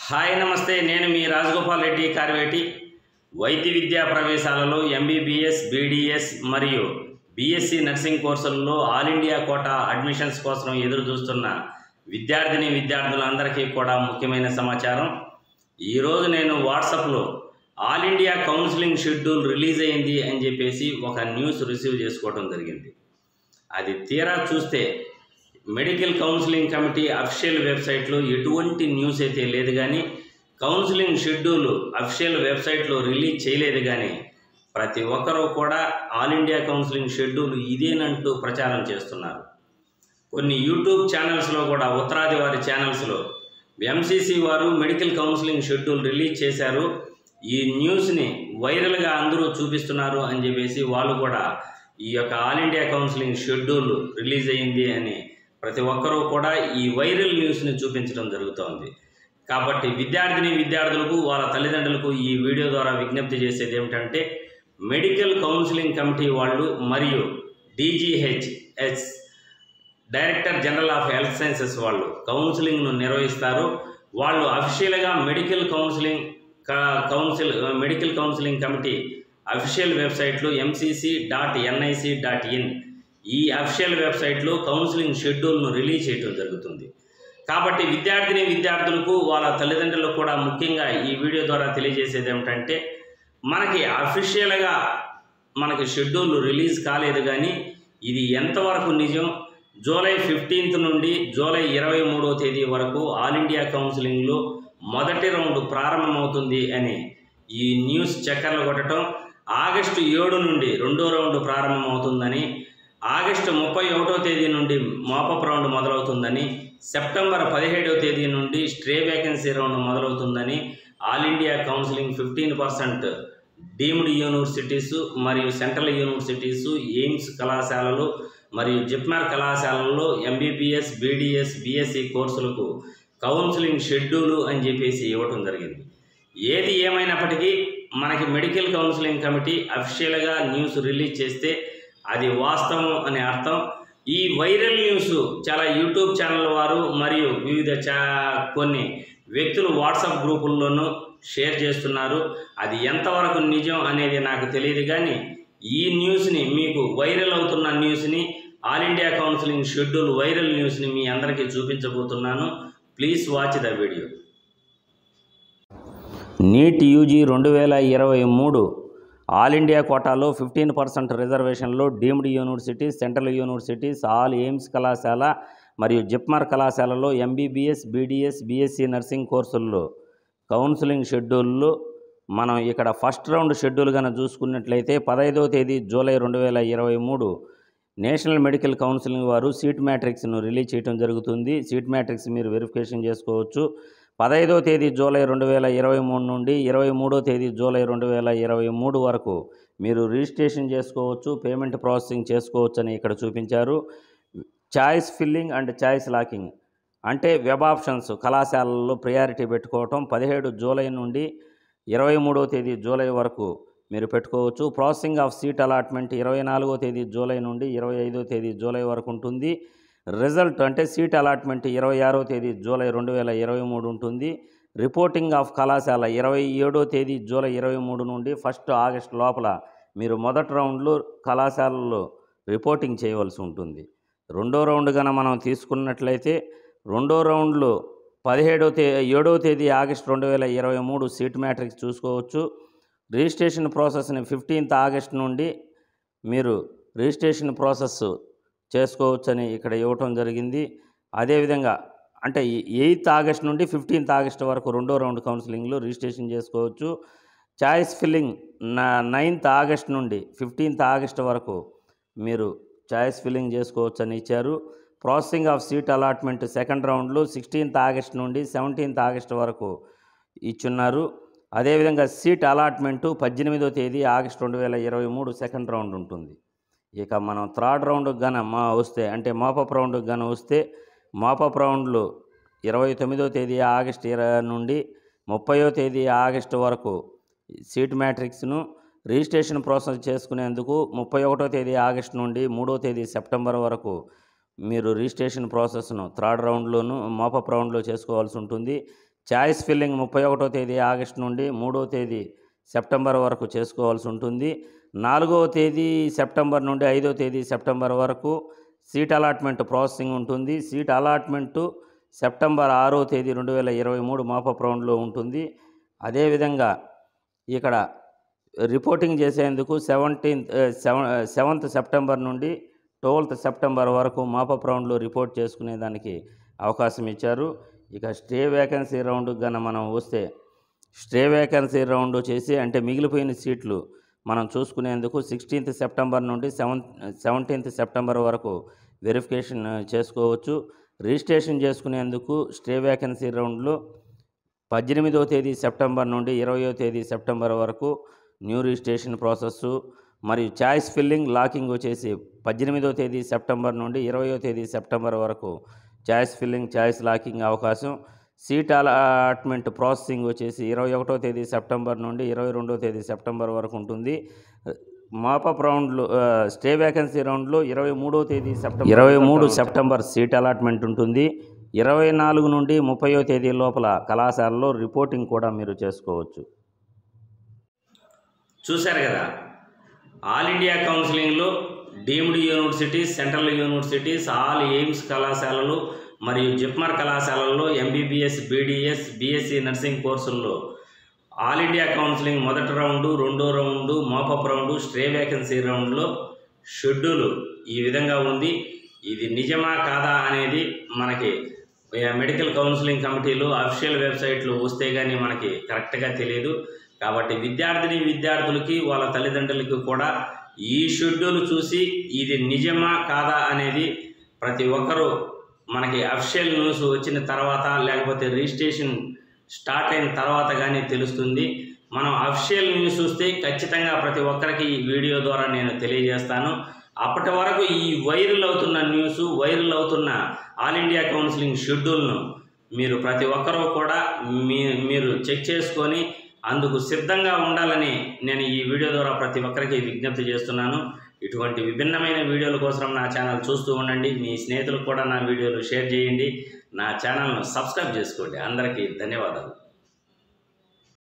hi నమస్తే నేను మీ రాజగోపాల్ రెడ్డి కార్వేటి వైద్య విద్యా ప్రవేశాలలో ఎంబీబీఎస్ బీడీఎస్ మరియు బీఎస్సీ నర్సింగ్ కోర్సులలో ఆల్ ఇండియా కోటా అడ్మిషన్స్ కోసం ఎదురు చూస్తున్న విద్యార్థిని విద్యార్థులందరికీ కూడా ముఖ్యమైన సమాచారం ఈరోజు నేను వాట్సాప్లో all India counselling schedule release అయింది అని చెప్పేసి ఒక న్యూస్ రిసీవ్ చేసుకోవడం జరిగింది అది తీరా చూస్తే మెడికల్ కౌన్సిలింగ్ కమిటీ అఫిషియల్ వెబ్సైట్లో ఎటువంటి న్యూస్ అయితే లేదు కానీ కౌన్సిలింగ్ షెడ్యూల్ అఫిషియల్ వెబ్సైట్లో రిలీజ్ చేయలేదు కానీ ప్రతి ఒక్కరూ కూడా ఆల్ ఇండియా కౌన్సిలింగ్ షెడ్యూల్ ఇదేనంటూ ప్రచారం చేస్తున్నారు కొన్ని యూట్యూబ్ ఛానల్స్లో కూడా ఉత్తరాది వారి ఛానల్స్లో ఎంసీసీ వారు మెడికల్ కౌన్సిలింగ్ షెడ్యూల్ రిలీజ్ చేశారు ఈ న్యూస్ని వైరల్గా అందరూ చూపిస్తున్నారు అని చెప్పేసి వాళ్ళు కూడా ఈ యొక్క all India counselling schedule release అయింది అని ప్రతి ఒక్కరూ కూడా ఈ వైరల్ న్యూస్ని చూపించడం జరుగుతోంది కాబట్టి విద్యార్థిని విద్యార్థులకు వాళ్ళ తల్లిదండ్రులకు ఈ వీడియో ద్వారా విజ్ఞప్తి చేసేది ఏమిటంటే మెడికల్ కౌన్సిలింగ్ కమిటీ వాళ్ళు మరియు DGHS director general of health sciences వాళ్ళు కౌన్సిలింగ్ను నిర్వహిస్తారు వాళ్ళు అఫిషియల్గా మెడికల్ కౌన్సిలింగ్ క- council medical counselling committee official వెబ్సైట్లో MCC dot NIC dot in ఈ అఫిషియల్ వెబ్సైట్లో కౌన్సిలింగ్ షెడ్యూల్ను రిలీజ్ చేయడం జరుగుతుంది కాబట్టి విద్యార్థిని విద్యార్థులకు వాళ్ళ తల్లిదండ్రులకు కూడా ముఖ్యంగా ఈ వీడియో ద్వారా తెలియజేసేది ఏమిటంటే మనకి అఫిషియల్గా మనకి షెడ్యూల్ రిలీజ్ కాలేదు కానీ ఇది ఎంతవరకు నిజం జూలై ఫిఫ్టీన్త్ నుండి జూలై ఇరవై మూడవ తేదీ వరకు ఆల్ ఇండియా కౌన్సిలింగ్లో మొదటి రౌండ్ ప్రారంభమవుతుంది అని ఈ న్యూస్ చక్కర్లు కొట్టడం ఆగస్టు ఏడు నుండి రెండో రౌండ్ ప్రారంభమవుతుందని ఆగస్టు ముప్పై ఒకటో తేదీ నుండి మోపప్ రౌండ్ మొదలవుతుందని సెప్టెంబర్ పదిహేడవ తేదీ నుండి స్ట్రే వేకెన్సీ రౌండ్ మొదలవుతుందని all India counselling fifteen percent deemed universities మరియు సెంట్రల్ యూనివర్సిటీసు ఎయిమ్స్ కళాశాలలు మరియు జిప్మార్ కళాశాలల్లో ఎంబీబీఎస్ బీడీఎస్ బీఎస్సీ కోర్సులకు కౌన్సిలింగ్ షెడ్యూలు అని చెప్పేసి ఇవ్వటం జరిగింది ఏది ఏమైనప్పటికీ మనకి మెడికల్ కౌన్సిలింగ్ కమిటీ అఫిషియల్గా న్యూస్ రిలీజ్ చేస్తే అది వాస్తవం అనే అర్థం ఈ వైరల్ న్యూస్ చాలా యూట్యూబ్ ఛానల్ వారు మరియు వివిధ చా కొన్ని వ్యక్తులు వాట్సాప్ గ్రూపుల్లోనూ షేర్ చేస్తున్నారు అది ఎంతవరకు నిజం అనేది నాకు తెలియదు కానీ ఈ న్యూస్ని మీకు వైరల్ అవుతున్న న్యూస్ని all India counselling schedule viral న్యూస్ని మీ అందరికీ చూపించబోతున్నాను please watch the video NEET UG రెండు వేల ఇరవై మూడు ఆల్ ఇండియా కోటాలో ఫిఫ్టీన్ పర్సెంట్ రిజర్వేషన్లో deemed university central universities all AIIMS కళాశాల మరియు జిప్మర్ కళాశాలలో ఎంబీబీఎస్ బీడీఎస్ బీఎస్సీ నర్సింగ్ కోర్సుల్లో కౌన్సిలింగ్ షెడ్యూల్లో మనం ఇక్కడ ఫస్ట్ రౌండ్ షెడ్యూల్ కనుక చూసుకున్నట్లయితే పదహైదవ తేదీ జూలై రెండు వేల ఇరవై మూడు నేషనల్ మెడికల్ కౌన్సిలింగ్ వారు సీట్ మ్యాట్రిక్స్ను రిలీజ్ చేయడం జరుగుతుంది సీట్ మ్యాట్రిక్స్ మీరు వెరిఫికేషన్ చేసుకోవచ్చు పదహైదవ తేదీ జూలై రెండు వేల ఇరవై మూడు నుండి ఇరవై మూడో తేదీ జూలై రెండు వేల ఇరవై మూడు వరకు మీరు రిజిస్ట్రేషన్ చేసుకోవచ్చు పేమెంట్ ప్రాసెసింగ్ చేసుకోవచ్చు అని ఇక్కడ చూపించారు choice filling and choice locking అంటే వెబ్ ఆప్షన్స్ కళాశాలల్లో ప్రయారిటీ పెట్టుకోవటం పదిహేడు జూలై నుండి ఇరవై మూడవ తేదీ జూలై వరకు మీరు పెట్టుకోవచ్చు ప్రాసెసింగ్ ఆఫ్ సీట్ అలాట్మెంట్ ఇరవై నాలుగో తేదీ జూలై నుండి ఇరవై ఐదో తేదీ జూలై వరకు ఉంటుంది రిజల్ట్ అంటే సీట్ అలాట్మెంట్ ఇరవై ఆరో తేదీ జూలై రెండు వేల ఇరవై మూడు ఉంటుంది రిపోర్టింగ్ ఆఫ్ కళాశాల ఇరవై ఏడో తేదీ జూలై ఇరవై మూడు నుండి ఫస్ట్ ఆగస్ట్ లోపల మీరు మొదటి రౌండ్లో కళాశాలలో రిపోర్టింగ్ చేయవలసి ఉంటుంది రెండో రౌండ్ కనుక మనం తీసుకున్నట్లయితే రెండో రౌండ్లో పదిహేడో తే ఏడవ తేదీ ఆగస్ట్ రెండు వేల ఇరవై మూడు సీట్ మ్యాట్రిక్స్ చూసుకోవచ్చు రిజిస్ట్రేషన్ ప్రాసెస్ని ఫిఫ్టీన్త్ ఆగస్ట్ నుండి మీరు రిజిస్ట్రేషన్ ప్రాసెస్ చేసుకోవచ్చని ఇక్కడ ఇవ్వటం జరిగింది అదేవిధంగా అంటే ఎయిత్ ఆగస్ట్ నుండి ఫిఫ్టీన్త్ ఆగస్ట్ వరకు రెండో రౌండ్ కౌన్సిలింగ్లో రిజిస్ట్రేషన్ చేసుకోవచ్చు చాయిస్ ఫిల్లింగ్ నా నైన్త్ ఆగస్ట్ నుండి ఫిఫ్టీన్త్ ఆగస్ట్ వరకు మీరు చాయిస్ ఫిల్లింగ్ చేసుకోవచ్చు అని ఇచ్చారు processing of seat allotment second రౌండ్లో సిక్స్టీన్త్ ఆగస్ట్ నుండి సెవెంటీన్త్ ఆగస్ట్ వరకు ఇచ్చున్నారు అదేవిధంగా సీట్ అలాట్మెంటు పద్దెనిమిదో తేదీ ఆగస్ట్ రెండు వేల ఇరవై మూడు సెకండ్ రౌండ్ ఉంటుంది ఇక మనం థర్డ్ రౌండ్ గన మా వస్తే అంటే మాపప్ రౌండ్ గన వస్తే మాపప్ రౌండ్లు ఇరవై తొమ్మిదో తేదీ ఆగస్ట్ ఇరవై నుండి ముప్పయో తేదీ ఆగస్టు వరకు సీట్ మ్యాట్రిక్స్ను రిజిస్ట్రేషన్ ప్రాసెస్ చేసుకునేందుకు ముప్పై ఒకటో తేదీ ఆగస్ట్ నుండి మూడో తేదీ సెప్టెంబర్ వరకు మీరు రిజిస్ట్రేషన్ ప్రాసెస్ను థర్డ్ రౌండ్లోను మోపప్ రౌండ్లో చేసుకోవాల్సి ఉంటుంది ఛాయిస్ ఫిల్లింగ్ ముప్పై ఒకటో తేదీ ఆగస్టు నుండి మూడో తేదీ సెప్టెంబర్ వరకు చేసుకోవాల్సి ఉంటుంది నాలుగవ తేదీ సెప్టెంబర్ నుండి ఐదో తేదీ సెప్టెంబర్ వరకు సీట్ అలాట్మెంట్ ప్రాసెసింగ్ ఉంటుంది సీట్ అలాట్మెంటు సెప్టెంబర్ ఆరో తేదీ రెండు వేల ఇరవై మూడు మాపప్ రౌండ్లో ఉంటుంది అదేవిధంగా ఇక్కడ రిపోర్టింగ్ చేసేందుకు సెవెంటీన్త్ సెవెన్ సెవెంత్ సెప్టెంబర్ నుండి ట్వెల్త్ సెప్టెంబర్ వరకు మాపప్ రౌండ్లో రిపోర్ట్ చేసుకునేదానికి అవకాశం ఇచ్చారు ఇక స్టే వేకెన్సీ రౌండ్ గన మనం వస్తే స్టే వేకెన్సీ రౌండ్ చేసి అంటే మిగిలిపోయిన సీట్లు మనం చూసుకునేందుకు సిక్స్టీన్త్ సెప్టెంబర్ నుండి సెవెన్ సెవెంటీన్త్ సెప్టెంబర్ వరకు వెరిఫికేషన్ చేసుకోవచ్చు రిజిస్ట్రేషన్ చేసుకునేందుకు స్టే వేకెన్సీ రౌండ్లో పద్దెనిమిదవ తేదీ సెప్టెంబర్ నుండి ఇరవయో తేదీ సెప్టెంబర్ వరకు న్యూ రిజిస్ట్రేషన్ ప్రాసెస్ మరియు ఛాయిస్ ఫిల్లింగ్ లాకింగ్ వచ్చేసి పద్దెనిమిదవ తేదీ సెప్టెంబర్ నుండి ఇరవయో తేదీ సెప్టెంబర్ వరకు ఛాయిస్ ఫిల్లింగ్ ఛాయిస్ లాకింగ్ అవకాశం సీట్ అలాట్మెంట్ ప్రాసెసింగ్ వచ్చేసి ఇరవై ఒకటో తేదీ సెప్టెంబర్ నుండి ఇరవై రెండో తేదీ సెప్టెంబర్ వరకు ఉంటుంది మాపప్ రౌండ్లో ఆ, స్టే వేకెన్సీ రౌండ్లో ఇరవై మూడో తేదీ సెప్టెంబర్ ఇరవై మూడు సెప్టెంబర్ సీట్ అలాట్మెంట్ ఉంటుంది ఇరవై నాలుగు నుండి ముప్పయో తేదీ లోపల కళాశాలలో రిపోర్టింగ్ కూడా మీరు చేసుకోవచ్చు చూశారు కదా ఆల్ ఇండియా కౌన్సిలింగ్లో deemed universities central universities all AIIMS కళాశాలలు మరియు జిప్మర్ కళాశాలల్లో ఎంబీబీఎస్ బీడీఎస్ బీఎస్సీ నర్సింగ్ కోర్సుల్లో ఆల్ ఇండియా కౌన్సిలింగ్ మొదటి రౌండు రెండో round mop up round stray vacancy రౌండ్లో షెడ్యూల్ ఈ విధంగా ఉంది ఇది నిజమా కాదా అనేది మనకి ఏ, మెడికల్ కౌన్సిలింగ్ కమిటీలు అఫీషియల్ వెబ్సైట్లు వస్తే కానీ మనకి కరెక్ట్గా తెలియదు కాబట్టి విద్యార్థిని విద్యార్థులకి వాళ్ళ తల్లిదండ్రులకి కూడా ఈ షెడ్యూల్ చూసి ఇది నిజమా కాదా అనేది ప్రతి ఒక్కరూ మనకి అఫీషియల్ న్యూస్ వచ్చిన తర్వాత లేకపోతే రిజిస్ట్రేషన్ స్టార్ట్ అయిన తర్వాత కానీ తెలుస్తుంది మనం అఫీషియల్ న్యూస్ చూస్తే ఖచ్చితంగా ప్రతి ఒక్కరికి ఈ వీడియో ద్వారా నేను తెలియజేస్తాను అప్పటి వరకు ఈ వైరల్ అవుతున్న న్యూస్ వైరల్ అవుతున్న ఆల్ ఇండియా కౌన్సిలింగ్ షెడ్యూల్ను మీరు ప్రతి ఒక్కరూ కూడా మీ మీరు చెక్ చేసుకొని అందుకు సిద్ధంగా ఉండాలని నేను ఈ వీడియో ద్వారా ప్రతి ఒక్కరికి విజ్ఞప్తి చేస్తున్నాను ఇటువంటి విభిన్నమైన వీడియోల కోసం నా ఛానల్ చూస్తూ ఉండండి మీ స్నేహితులకు కూడా నా వీడియోలు షేర్ చేయండి నా ఛానల్ను సబ్స్క్రైబ్ చేసుకోండి అందరికీ ధన్యవాదాలు